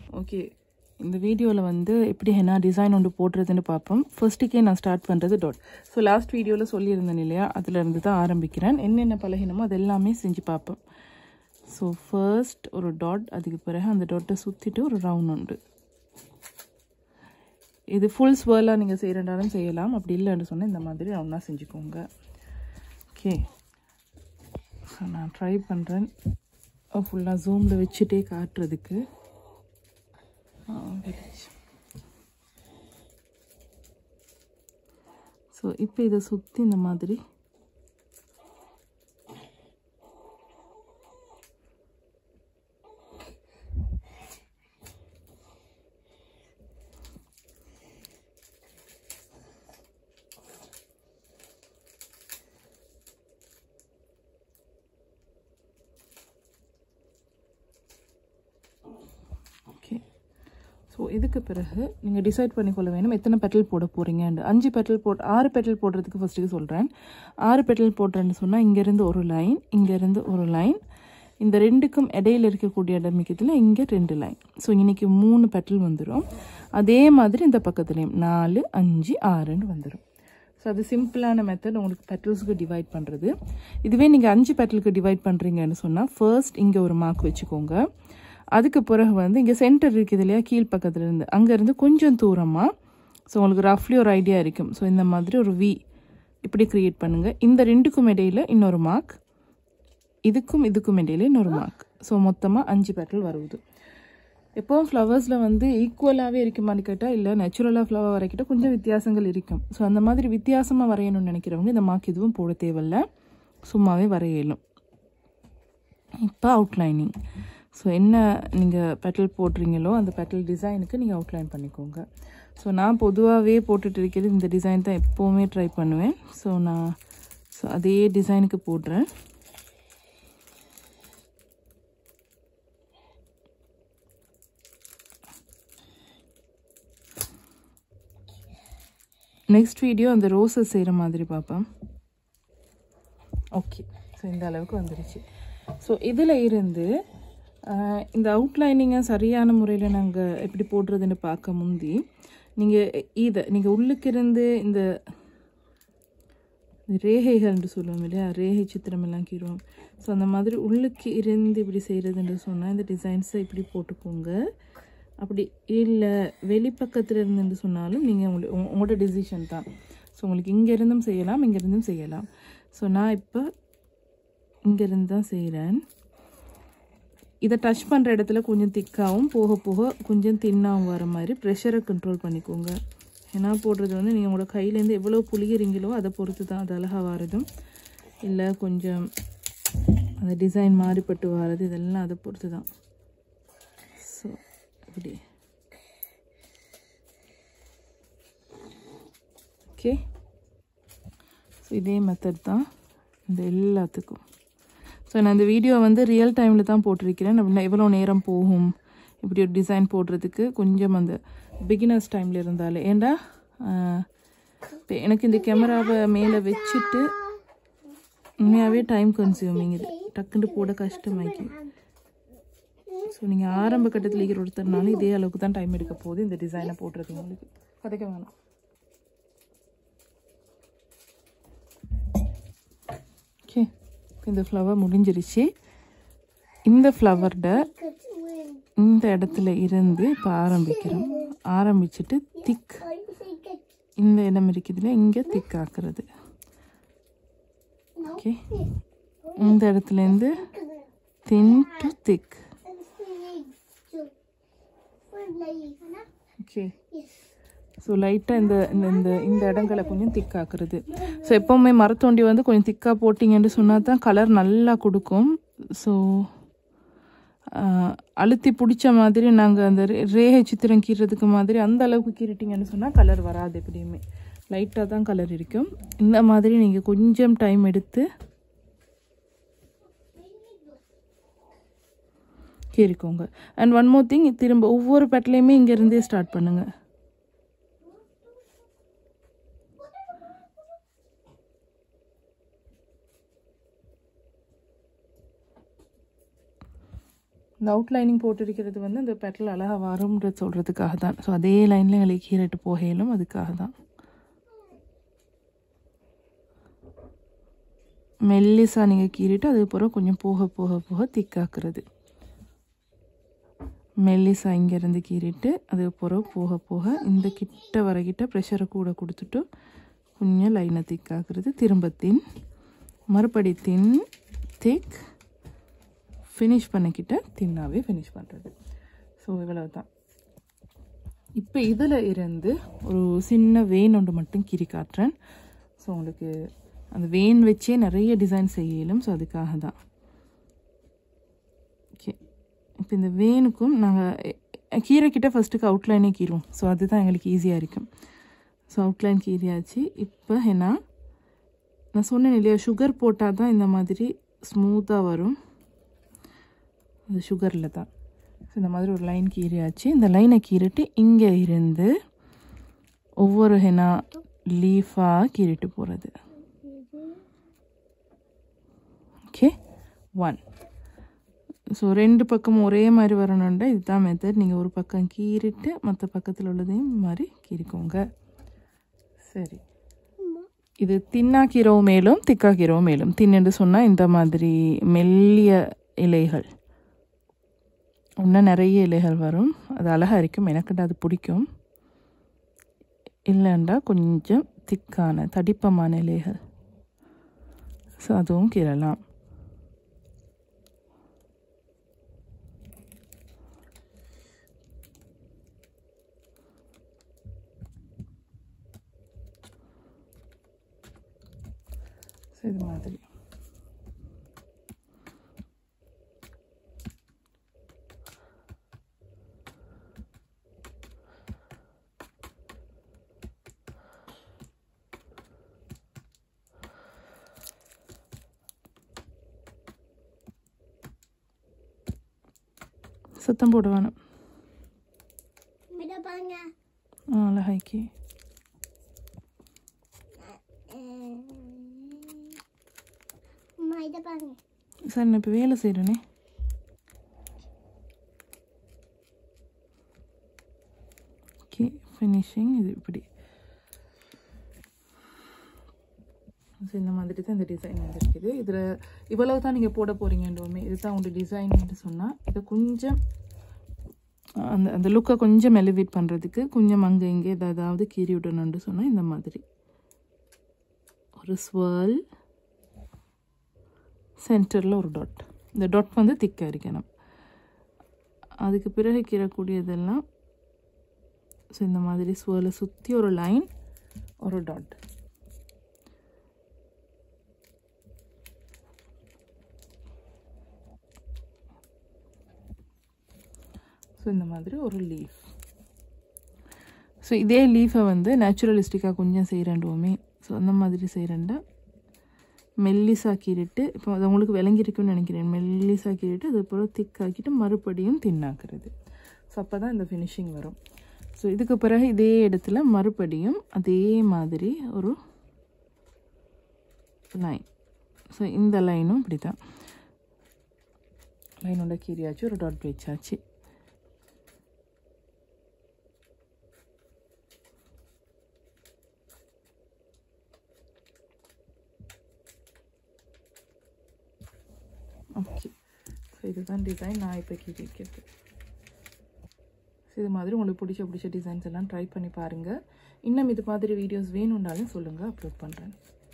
okay இந்த வீடியோவில் வந்து எப்படி ஹென்னா டிசைன் ஒன்று போடுறதுன்னு பார்ப்போம் ஃபர்ஸ்ட்டுக்கே நான் ஸ்டார்ட் பண்ணுறது டாட் ஸோ லாஸ்ட் வீடியோவில் சொல்லியிருந்தேன் இல்லையா அதில் இருந்து தான் ஆரம்பிக்கிறேன் என்னென்ன பழகினமோ அது எல்லாமே செஞ்சு பார்ப்போம் ஸோ ஃபர்ஸ்ட் ஒரு டாட் அதுக்கு பிறகு அந்த டாட்டை சுற்றிட்டு ஒரு ரவுண்ட் உண்டு இது ஃபுல் ஸ்வேர்லாக நீங்கள் செய்கிறனாலும் செய்யலாம் அப்படி இல்லைன்னு சொன்னால் இந்த மாதிரி ரவுண்டாக செஞ்சுக்கோங்க ஓகே ஸோ நான் ட்ரை பண்ணுறேன் ஃபுல்லாக ஜூமில் வச்சுட்டே காட்டுறதுக்கு ஸோ இப்போ இதை சுற்றி இந்த மாதிரி ஓகே ஸோ இதுக்கு பிறகு நீங்கள் டிசைட் பண்ணிக்கொள்ள வேணும் எத்தனை பெட்டல் போட போகிறீங்கன்னு அஞ்சு பெட்டல் போட் ஆறு பெட்டல் போடுறதுக்கு ஃபஸ்ட்டுக்கு சொல்கிறேன் ஆறு பெட்டல் போடுறேன்னு சொன்னால் இங்கேருந்து ஒரு லைன் இங்கேருந்து ஒரு லைன் இந்த ரெண்டுக்கும் இடையில இருக்கக்கூடிய இடம் மிக்கத்தில் இங்கே ரெண்டு லைன் ஸோ இன்னைக்கு மூணு பெட்டல் வந்துடும் அதே மாதிரி இந்த பக்கத்துலேயும் நாலு அஞ்சு ஆறுன்னு வந்துடும் ஸோ அது சிம்பிளான மெத்தட் உங்களுக்கு பெட்டல்ஸுக்கு டிவைட் பண்ணுறது இதுவே நீங்கள் அஞ்சு பெட்டலுக்கு டிவைட் பண்ணுறீங்கன்னு சொன்னால் ஃபர்ஸ்ட் இங்கே ஒரு மார்க் வச்சுக்கோங்க அதுக்கு பிறகு வந்து இங்கே சென்டர் இருக்குது இல்லையா கீழ் பக்கத்துல இருந்து அங்கேருந்து கொஞ்சம் தூரமாக ஸோ உங்களுக்கு ரஃப்லி ஒரு ஐடியா இருக்கும் ஸோ இந்த மாதிரி ஒரு வி இப்படி க்ரியேட் பண்ணுங்கள் இந்த ரெண்டுக்கும் இடையில இன்னொரு மார்க் இதுக்கும் இதுக்கும் இடையில இன்னொரு மார்க் ஸோ மொத்தமாக அஞ்சு பெட்டல் வருது எப்போவும் ஃப்ளவர்ஸில் வந்து ஈக்குவலாகவே இருக்குமான்னு கேட்டால் இல்லை நேச்சுரலாக ஃப்ளவர் வரைக்கிட்ட கொஞ்சம் வித்தியாசங்கள் இருக்கும் ஸோ அந்த மாதிரி வித்தியாசமாக வரையணும்னு நினைக்கிறவங்க இந்த மார்க் எதுவும் போட தேவையில்ல சும்மாவே வரையலும் இப்போ அவுட்லைனிங் ஸோ என்ன நீங்கள் பெட்டல் போடுறீங்களோ அந்த பெட்டல் டிசைனுக்கு நீங்கள் அவுட்லைன் பண்ணிக்கோங்க ஸோ நான் பொதுவாகவே போட்டுட்டு இருக்கிறது இந்த டிசைன் தான் எப்போவுமே ட்ரை பண்ணுவேன் ஸோ நான் ஸோ அதே டிசைனுக்கு போடுறேன் நெக்ஸ்ட் வீடியோ அந்த ரோஸஸ் செய்கிற மாதிரி பார்ப்பேன் ஓகே ஸோ இந்த அளவுக்கு வந்துருச்சு ஸோ இதில் இருந்து ஆஹ், இந்த அவுட்லைனிங்கை சரியான முறையில் நாங்கள் எப்படி போடுறதுன்னு பார்க்க முந்தி நீங்கள் இதை நீங்கள் உள்ளுக்கு இருந்து இந்த இந்த ரேகைகள்னு சொல்லுவோம் இல்லையா ரேகை சித்திரம் எல்லாம் கீறுவோம் ஸோ அந்த மாதிரி உள்ளுக்கு இருந்து இப்படி செய்கிறதுன்னு சொன்னால் இந்த டிசைன்ஸை இப்படி போட்டுக்கோங்க அப்படி இல்லை வெளிப்பக்கத்தில் இருந்துன்னு சொன்னாலும் நீங்கள் உங்களுக்கு உங்க- உங்களோட டிசிஷன் தான் ஸோ உங்களுக்கு இங்கே இருந்தும் செய்யலாம் இங்கே இருந்தும் செய்யலாம் ஸோ நான் இப்போ இங்கேருந்து தான் செய்கிறேன் இதை டச் பண்ணுற இடத்துல கொஞ்சம் திக்காகவும் போக போக கொஞ்சம் தின்னாகவும் வர மாதிரி ப்ரெஷரை கண்ட்ரோல் பண்ணிக்கோங்க ஏன்னா போடுறது வந்து நீங்கள் உங்களோட கையிலேருந்து எவ்வளோ புளிகிறீங்களோ அதை பொறுத்து தான் அது அழகாக வரதும் இல்லை கொஞ்சம் அந்த டிசைன் மாறிப்பட்டு வர்றது இதெல்லாம் அதை பொறுத்து தான் ஸோ இப்படி ஓகே ஸோ இதே மெத்தட் தான் இந்த எல்லாத்துக்கும் ஸோ நான் இந்த வீடியோ வந்து ரியல் டைமில் தான் போட்டிருக்கிறேன் அப்படின்னா எவ்வளோ நேரம் போகும் இப்படி ஒரு டிசைன் போடுறதுக்கு கொஞ்சம் அந்த பிகினர்ஸ் டைமில் இருந்தாலே ஏண்டா இப்போ எனக்கு இந்த கேமராவை மேலே வச்சுட்டு உண்மையாகவே டைம் கன்சியூமிங் இது டக்குன்னு போட கஷ்டமாக்கி ஸோ நீங்கள் ஆரம்ப கட்டத்தில் இருக்கிற ஒருத்தர்னாலும் இதே அளவுக்கு தான் டைம் எடுக்க போகுது இந்த டிசைனை போடுறது உங்களுக்கு கதைக்க வேணாம் ஓகே இந்த ஃப்ளவர் முடிஞ்சிருச்சு இந்த ஃப்ளவர்ட இந்த இடத்துல இருந்து இப்போ ஆரம்பிக்கிறோம் ஆரம்பிச்சுட்டு திக் இந்த இடம் இருக்குதுல இங்கே திக் ஆக்குறது ஓகே இந்த இடத்துலேருந்து thin to thick okay so லைட்டாக இந்த இந்த இந்த இந்த இடங்களை கொஞ்சம் திக்காக்குறது ஸோ எப்போவுமே மரத்தோண்டி வந்து கொஞ்சம் திக்காக போட்டிங்கன்னு சொன்னால் தான் கலர் நல்லா கொடுக்கும் ஸோ அழுத்தி பிடிச்ச மாதிரி நாங்கள் அந்த ரே- ரேகை சித்திரம் கீறதுக்கு மாதிரி அந்த அளவுக்கு கீறிட்டிங்கன்னு சொன்னால் கலர் வராது எப்படியுமே லைட்டாக தான் கலர் இருக்கும் இந்த மாதிரி நீங்கள் கொஞ்சம் டைம் எடுத்து கீறிக்கோங்க அண்ட் ஒன் மோர் திங் திரும்ப ஒவ்வொரு பெட்லேயுமே இங்கேருந்தே ஸ்டார்ட் பண்ணுங்கள் இந்த அவுட்லைனிங் போட்டிருக்கிறது வந்து இந்த பெட்டல் அழகாக வரும்ன்றது சொல்கிறதுக்காக தான் ஸோ அதே லைனில் எங்களுக்கு கீறிட்டு போகையிலும் அதுக்காக தான் மெல்லிசாக நீங்கள் கீறிட்டு அதுக்கப்புறம் கொஞ்சம் போக போக போக திக்காக்குறது மெல்லிசா இங்கேருந்து கீறிட்டு அதுக்கப்புறம் போக போக இந்த கிட்ட வரைகிட்ட ப்ரெஷரை கூட கொடுத்துட்டு கொஞ்சம் லைனை திக்காக்குறது திரும்ப தின் மறுபடி தின் திக் ஃபினிஷ் பண்ணிக்கிட்ட தின்னாவே ஃபினிஷ் பண்ணுறது ஸோ இவ்வளவு தான் இப்போ இதில் இருந்து ஒரு சின்ன வெயின் ஒன்று மட்டும் கீறி காட்டுறேன் ஸோ உங்களுக்கு அந்த வெயின் வச்சே நிறைய டிசைன் செய்யலும் ஸோ அதுக்காக தான் ஓகே இப்போ இந்த வேனுக்கும் நாங்கள் கீரைக்கிட்ட ஃபஸ்ட்டுக்கு அவுட்லைனே கீறுவோம் ஸோ அதுதான் எங்களுக்கு ஈஸியாக இருக்கும் ஸோ அவுட்லைன் கீறியாச்சு இப்போ என்ன நான் சொன்னேன் இல்லையா சுகர் போட்டால் தான் இந்த மாதிரி ஸ்மூத்தாக வரும் அது சுகரில் தான் ஸோ இந்த மாதிரி ஒரு லைன் கீறியாச்சு இந்த லைனை கீறிட்டு இங்கே இருந்து ஒவ்வொரு ஹெனா லீஃபாக கீறிட்டு போகிறது ஓகே ஒன் ஸோ ரெண்டு பக்கமும் ஒரே மாதிரி வரணுண்டா இதுதான் மெத்தட் நீங்கள் ஒரு பக்கம் கீறிட்டு மற்ற பக்கத்தில் உள்ளதையும் மாதிரி கீறிக்கோங்க சரி இது தின்னா கீரவு மேலும் திக்கா கீரவு மேலும் தின்னு சொன்னால் இந்த மாதிரி மெல்லிய இலைகள் இன்னும் நிறைய இலைகள் வரும் அது அழகாக இருக்கும் எனக்கு அது பிடிக்கும் இல்லைண்டா கொஞ்சம் திக்கான தடிப்பமான இலைகள் ஸோ அதுவும் கீறலாம் ஸோ இது மாதிரி சத்தம் போட வேணும் இதை பாருங்க ஆ அழகாக்கி அம்மா இதை பாருங்க சார் நான் இப்போ வேலை செய்கிறேனே ஓகே ஃபினிஷிங் இது இப்படி ஸோ இந்த மாதிரி தான் இந்த டிசைன் வந்திருக்குது இதில் இவ்வளவு தான் நீங்கள் போட போகிறீங்கன்றோமே இதுதான் உங்களோட டிசைன்னு சொன்னால் இதை கொஞ்சம் அந்த அந்த லுக்கை கொஞ்சம் எலிவேட் பண்ணுறதுக்கு கொஞ்சம் அங்கே இங்கே ஏதாவது கீறி விடணும்னு சொன்னால் இந்த மாதிரி ஒரு ஸ்வர்ல் சென்டரில் ஒரு டாட் இந்த டாட் வந்து திக்காக இருக்கணும் அதுக்கு பிறகு கீறக்கூடியதெல்லாம் ஸோ இந்த மாதிரி ஸ்வர்லை சுற்றி ஒரு லைன் ஒரு டாட் ஸோ இந்த மாதிரி ஒரு லீஃப் ஸோ இதே லீஃபை வந்து நேச்சுரலிஸ்டிக்காக கொஞ்சம் செய்கிறேன்டுவோமே ஸோ அந்த மாதிரி செய்கிறேன்டா மெல்லிசா கீறிட்டு இப்போ அது உங்களுக்கு விளங்கியிருக்குன்னு நினைக்கிறேன் மெல்லிசா கீறிட்டு அதுக்கப்புறம் திக்காக்கிட்டு மறுபடியும் தின்னாக்குறது ஸோ அப்போ தான் இந்த ஃபினிஷிங் வரும் ஸோ இதுக்கு பிறகு இதே இடத்துல மறுபடியும் அதே மாதிரி ஒரு லைன் ஸோ இந்த லைனும் இப்படி தான் லைனோட கீறியாச்சு ஒரு டாட் வச்சாச்சு ஓகே ஸோ இதுதான் டிசைன் நான் இப்போ கீழிக்கிறது ஸோ இது மாதிரி உங்களுக்கு பிடிச்ச பிடிச்ச டிசைன்ஸ் எல்லாம் ட்ரை பண்ணி பாருங்கள் இன்னும் இது மாதிரி வீடியோஸ் வேணும்னாலும் சொல்லுங்கள் அப்லோட் பண்ணுறேன்